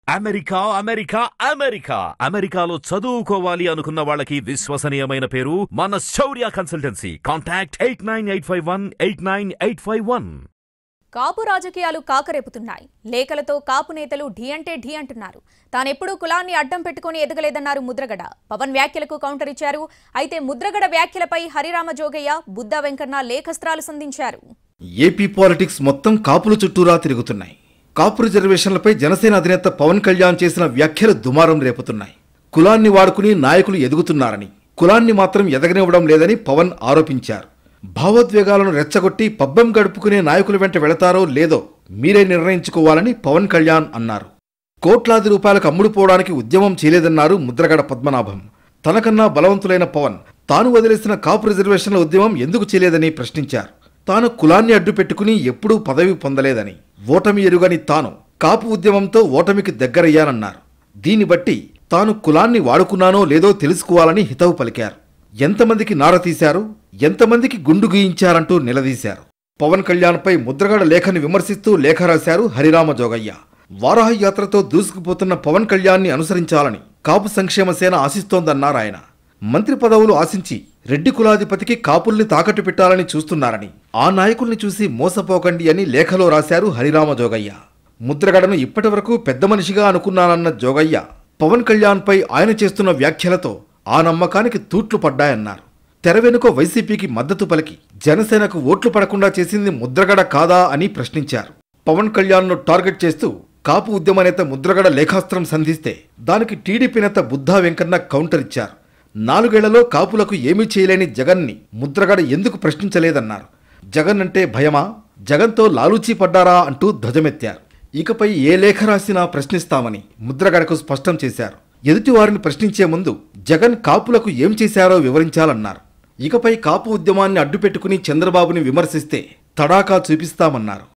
America America America అమెరికాలో చదువుకోవాలి అనుకున్న వాళ్ళకి విశ్వసనీయమైన పేరు మన Shaurya consultancy contact eight nine eight five one eight nine eight five one కాపు రాజకీయాలు కాకరేపుతున్నాయి లేఖలతో కాపు నేతలు ఢీ అంటే ఢీ అంటున్నారు తానెప్పుడూ కులాన్ని అడ్డం పెట్టుకుని ఎదగలేదన్నారు ముద్రగడ పవన్ వ్యాఖ్యలకు కౌంటర్ ఇచ్చారు అయితే ముద్రగడ వ్యాఖ్యలపై హరిరామ జోగయ్య బుద్ధ వెంకన్న లేఖస్త్రాలు సంధించారు ఏపీ పాలిటిక్స్ మొత్తం కాపుల చుట్టూరా తిరుగుతున్నాయి కాపు రిజర్వేషన్లపై జనసేన అధినేత పవన్ కళ్యాణ్ చేసిన వ్యాఖ్యలు దుమారం రేపుతున్నాయి కులాన్ని వాడుకుని నాయకులు ఎదుగుతున్నారని కులాన్ని మాత్రం ఎదగనివ్వడం లేదని పవన్ ఆరోపించారు భావోద్వేగాలను రెచ్చగొట్టి పబ్బం గడుపుకునే నాయకుల వెంట వెళతారో లేదో మీరే నిర్ణయించుకోవాలని పవన్ కళ్యాణ్ అన్నారు కోట్లాది రూపాయలకు అమ్ముడుపోవడానికి ఉద్యమం చేయలేదన్నారు ముద్రగడ పద్మనాభం తనకన్నా బలవంతులైన పవన్ తాను వదిలేసిన కాపు రిజర్వేషన్ల ఉద్యమం ఎందుకు చేయలేదని ప్రశ్నించారు తాను కులాన్ని అడ్డుపెట్టుకుని ఎప్పుడూ పదవి పొందలేదని ఓటమి ఎరుగని తాను కాపు ఉద్యమంతో ఓటమికి దగ్గరయ్యానన్నారు దీన్ని బట్టి తాను కులాన్ని వాడుకున్నానో లేదో తెలుసుకోవాలని హితవు పలికారు ఎంతమందికి నార తీశారు ఎంతమందికి గుండు గీయించారంటూ నిలదీశారు పవన్ కళ్యాణ్పై ముద్రగడ లేఖని విమర్శిస్తూ లేఖ రాశారు హరిరామ జోగయ్య వారాహ యాత్రతో దూసుకుపోతున్న పవన్ కళ్యాణ్ని అనుసరించాలని కాపు సంక్షేమ సేన ఆశిస్తోందన్నారు ఆయన మంత్రి పదవులు ఆశించి రెడ్డి కులాధిపతికి కాపుల్ని తాకట్టు పెట్టాలని చూస్తున్నారని ఆ నాయకుల్ని చూసి మోసపోకండి అని లేఖలో రాశారు హరిరామ జోగయ్య ముద్రగడను ఇప్పటివరకు పెద్ద మనిషిగా అనుకున్నానన్న జోగయ్య పవన్ కళ్యాణ్పై ఆయన చేస్తున్న వ్యాఖ్యలతో ఆ నమ్మకానికి తూట్లు పడ్డాయన్నారు తెర వెనుక వైసీపీకి మద్దతు పలికి జనసేనకు ఓట్లు పడకుండా చేసింది ముద్రగడ కాదా అని ప్రశ్నించారు పవన్ కళ్యాణ్ను టార్గెట్ చేస్తూ కాపు ఉద్యమ నేత ముద్రగడ లేఖాస్త్రం సంధిస్తే దానికి టీడీపీ నేత బుద్ధా వెంకన్న కౌంటర్ ఇచ్చారు నాలుగేళ్లలో కాపులకు ఏమీ చేయలేని జగన్ని ముద్రగడ ఎందుకు ప్రశ్నించలేదన్నారు జగన్ అంటే భయమా జగన్తో లాలూచీ పడ్డారా అంటూ ధ్వజమెత్తారు ఇకపై ఏ లేఖ రాసినా ప్రశ్నిస్తామని ముద్రగడకు స్పష్టం చేశారు ఎదుటివారిని ప్రశ్నించే ముందు జగన్ కాపులకు ఏం చేశారో వివరించాలన్నారు ఇకపై కాపు ఉద్యమాన్ని అడ్డుపెట్టుకుని చంద్రబాబుని విమర్శిస్తే తడాకా చూపిస్తామన్నారు